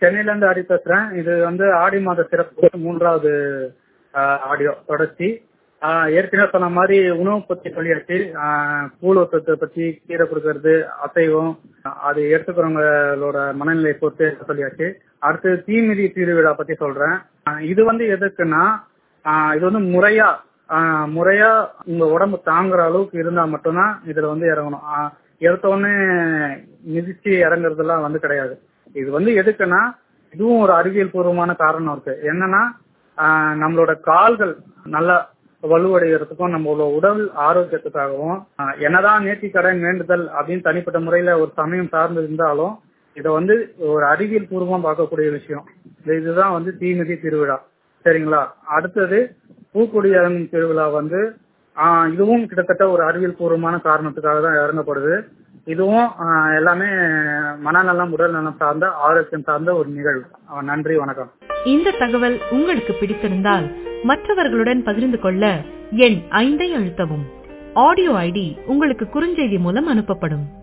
சென்னையில இருந்து ஆடி பேசுறேன் இது வந்து ஆடி மாத சிறப்பு மூன்றாவது ஆடியோ தொடர்ச்சி ஆஹ் ஏற்கனவே சொன்ன மாதிரி உணவு பத்தி சொல்லியாச்சு ஆஹ் கூழ் ஊத்தத்தை பத்தி கீரை கொடுக்கறது அசைவம் அது எடுத்துக்கிறவங்களோட மனநிலை பொறுத்து சொல்லியாச்சு அடுத்து தீமிதி திருவிழா பத்தி சொல்றேன் ஆஹ் இது வந்து எதுக்குன்னா ஆஹ் இது வந்து முறையா ஆஹ் முறையா உங்க உடம்பு தாங்குற அளவுக்கு இருந்தா மட்டும்தான் இதுல வந்து இறங்கணும் ஆஹ் எடுத்த உடனே மிதிச்சு இறங்குறதெல்லாம் வந்து கிடையாது இது வந்து எதுக்குன்னா இதுவும் ஒரு அறிவியல் பூர்வமான காரணம் இருக்கு என்னன்னா ஆஹ் நம்மளோட கால்கள் நல்லா வலுவடைகிறதுக்கும் நம்மளோட உடல் ஆரோக்கியத்துக்காகவும் ஆஹ் என்னதான் நேர்த்தி கடன் வேண்டுதல் அப்படின்னு தனிப்பட்ட முறையில ஒரு சமயம் சார்ந்து இருந்தாலும் இதை வந்து ஒரு அறிவியல் பூர்வமா பார்க்கக்கூடிய விஷயம் இது- இதுதான் வந்து தீமிதி திருவிழா சரிங்களா அடுத்தது பூக்குடி இறங்கும் திருவிழா வந்து ஆஹ் இதுவும் கிட்டத்தட்ட ஒரு அறிவியல் பூர்வமான காரணத்துக்காக தான் இறங்கப்படுது இதுவும் ஆஹ் எல்லாமே மனநலம் உடல் நலம் சார்ந்த ஆரோக்கியம் சார்ந்த ஒரு நிகழ்வு ஆஹ் நன்றி வணக்கம் இந்த தகவல் உங்களுக்கு பிடித்திருந்தால் மற்றவர்களுடன் பகிர்ந்து கொள்ள எண் ஐந்தை அழுத்தவும் ஆடியோ ஐடி உங்களுக்கு குறுஞ்செய்தி மூலம் அனுப்பப்படும்